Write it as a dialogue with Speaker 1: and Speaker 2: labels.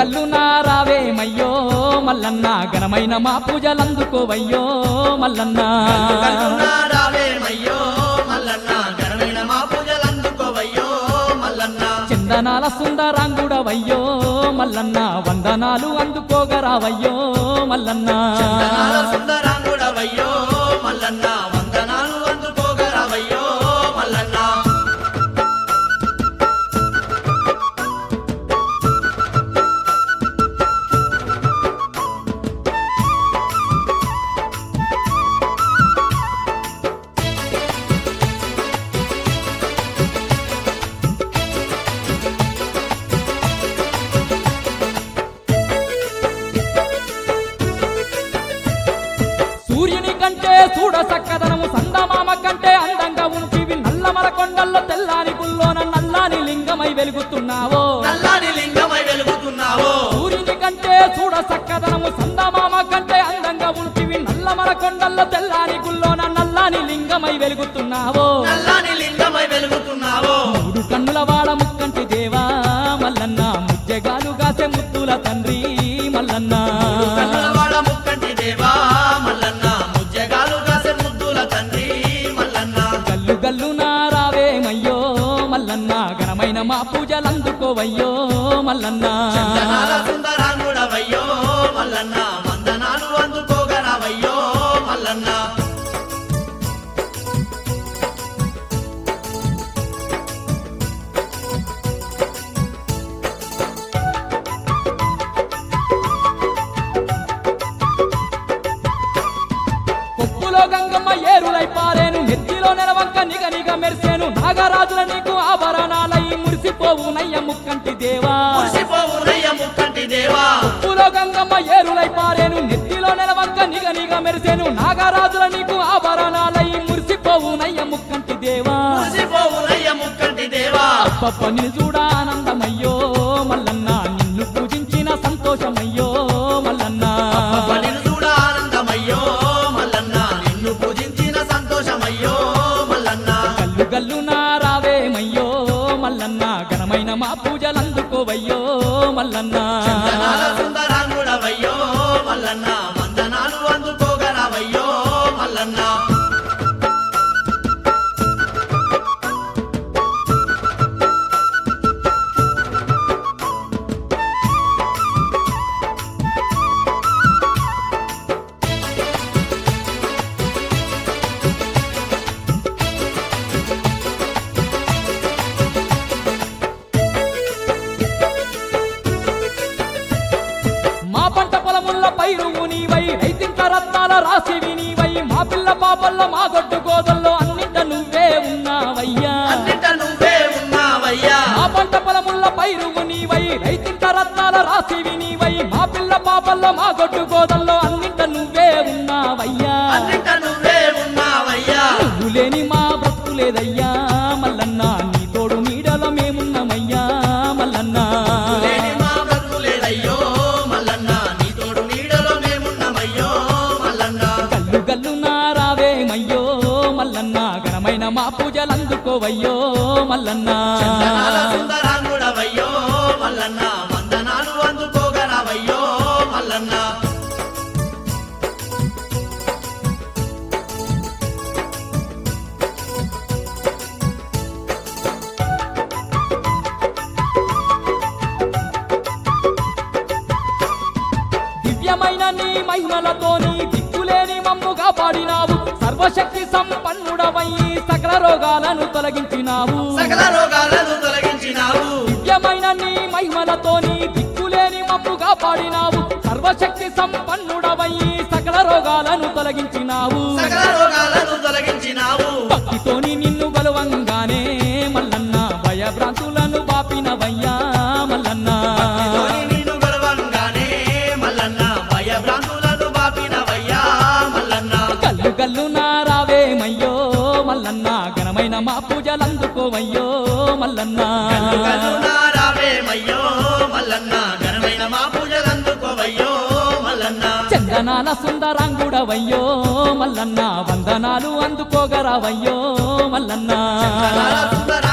Speaker 1: గల్లు నారావేమయ్యో మల్లన్న ఘనమైన మా పూజలందుకోవయ్యో మల్లన్న
Speaker 2: రావేమయ్యో మల్లన్న ఘనమైన మా పూజలందుకోవయ్యో మల్లన్న
Speaker 1: చందనాల సుందరాంగుడవయ్యో మల్లన్న వందనాలు అందుకోగరావయ్యో మల్లన్న
Speaker 2: చందనాల సుందరాంగుడవయ్యో మల్లన్న వందనాలు అందుకోగరావయ్యో మల్లన్న
Speaker 1: సూర్యుని కంటే చూడ సక్కదనము సందమామ కంటే అందంగా ఉంటివి నల్లమల కొండల్లో తెల్లాని గుల్లోన నల్లాని లింగమై వెలుగుతున్నావో
Speaker 2: నల్లాని లింగమై వెలుగుతున్నావో
Speaker 1: సూర్యుని కంటే చూడ సక్కదనము సందమామ కంటే అందంగా ఉంటివి నల్లమల కొండల్లో తెల్లాని గుల్లోన నల్లాని లింగమై వెలుగుతున్నావో
Speaker 2: నల్లాని లింగమై వెలుగుతున్నావో
Speaker 1: మూడు కన్నుల వాడ ముక్కంటి దేవా మల్లన్న ముజ్జగాలు కాసే ముద్దుల తండ్రి మల్లన్న
Speaker 2: కన్నులవాడ ముక్కంటి దేవా మల్లన్న ముజ్జగాలు కాసే ముద్దుల తండ్రి మల్లన్న
Speaker 1: గల్లు గల్లు నారావేమయ్యో మల్లన్న ఘనమైన మా పూజలందుకోవయ్యో మల్లన్న
Speaker 2: చందనాల సుందరాంగుడవయ్యో మల్లన్న వందనాలు అందుకోగరావయ్యో మల్లన్న
Speaker 1: కొప్పులో గంగమ్మ ఏరులై పారేను నెత్తిలో నెలవంక నిగ నిగ మెరిసేను నాగరాజుల నీకు ఆభరణాలై మురిసిపోవు నయ్య ముక్కంటి దేవా
Speaker 2: మురిసిపోవునయ్య ముక్కంటి దేవా
Speaker 1: కొప్పులో గంగమ్మ ఏరులై పారేను నెత్తిలో నెలవంక నిగ నిగ మెరిసేను నాగరాజుల నీకు ఆభరణాలై మురిసిపోవు నయ్య ముక్కంటి దేవా
Speaker 2: మురిసిపోవునయ్య ముక్కంటి దేవా
Speaker 1: పప్ప నిన్ను చూడ ఆనందమయ్యో మల్లన్న నిన్ను పూజించిన సంతోషమయ్యో మల్లన్న
Speaker 2: పనిని చూడ ఆనందమయ్యో మల్లన్న నిన్ను పూజించిన సంతోషమయ్యో మల్లన్న
Speaker 1: గల్లు గల్లు నారావేమయ్యో మల్లన్న ఘనమైన మా పూజలందుకోవయ్యో మల్లన్న
Speaker 2: చందనాల సుందరాంగుడవయ్యో మల్లన్న వందనాలు అందుకోగరావయ్యో మల్లన్న
Speaker 1: మా పంట పొలముల్ల పైరువు నీవై రైతింట రత్నాల రాశివి నీవై మా పిల్ల పాపల్లో మా గొడ్డు గోదల్లో అన్నింట నువ్వే ఉన్నావయ్యా
Speaker 2: అన్నిట నువ్వే ఉన్నావయ్యా
Speaker 1: మా పంట పొలముల్ల పైరువు నీవై రైతింట రత్నాల రాశివి నీవై మా పిల్ల పాపల్లో మా గొడ్డు గోదల్లో అన్నింట నువ్వే ఉన్నావయ్యా
Speaker 2: అన్నిట నువ్వే ఉన్నావయ్యా
Speaker 1: నువ్వు లేని మా బ్రతుకు లేదయ్యా మల్లన్న నీ తోడు నీడలో మేమున్నామయ్యా మల్లన్న
Speaker 2: లేని మా బ్రతుకు లేదయ్యో మల్లన్న నీ తోడు నీడలో మేమున్నామయ్యో మల్లన్న
Speaker 1: గల్లు గల్లు నారావేమయ్యో మల్లన్న ఘనమైన మా పూజలందుకోవయ్యో మల్లన్న
Speaker 2: చందనాల సుందరాంగుడవయ్యో మల్లన్న వందనాలు అందుకోగరావయ్యో మల్లన్న
Speaker 1: దివ్యమైన నీ మహిమలతోని దిక్కులేని మమ్ముగా పాడినావు సర్వశక్తి సంపన్నుడవయ్యి సకల రోగాలను తొలగించినావు
Speaker 2: సకల రోగాలను తొలగించినావు
Speaker 1: దివ్యమైన నీ మహిమలతోని దిక్కులేని మమ్ముగా పాడినావు సర్వశక్తి సంపన్నుడవయ్యి సకల రోగాలను తొలగించినావు
Speaker 2: సకల రోగాలను తొలగించినావు
Speaker 1: భక్తితోని నిన్ను గలవంగానే మల్లన్న భయభ్రాంతులను బాపినవయ్యా మల్లన్న
Speaker 2: భక్తితోని నిన్ను గొడవంగానే మల్లన్న భయభ్రాంతులను బాపినవయ్యా మల్లన్న
Speaker 1: గల్లు గల్లు నారావేమయ్యో మల్లన్న ఘనమైన మా పూజలందుకోవయ్యో మల్లన్న
Speaker 2: కన్ను కన్నునా రావేమయ్యో మల్లన్న ఘనమైన మా పూజలందుకోవయ్యో మల్లన్న
Speaker 1: చందనాల సుందరాంగుడవయ్యో మల్లన్న వందనాలు అందుకోగరావయ్యో మల్లన్న
Speaker 2: చందనాల సుందర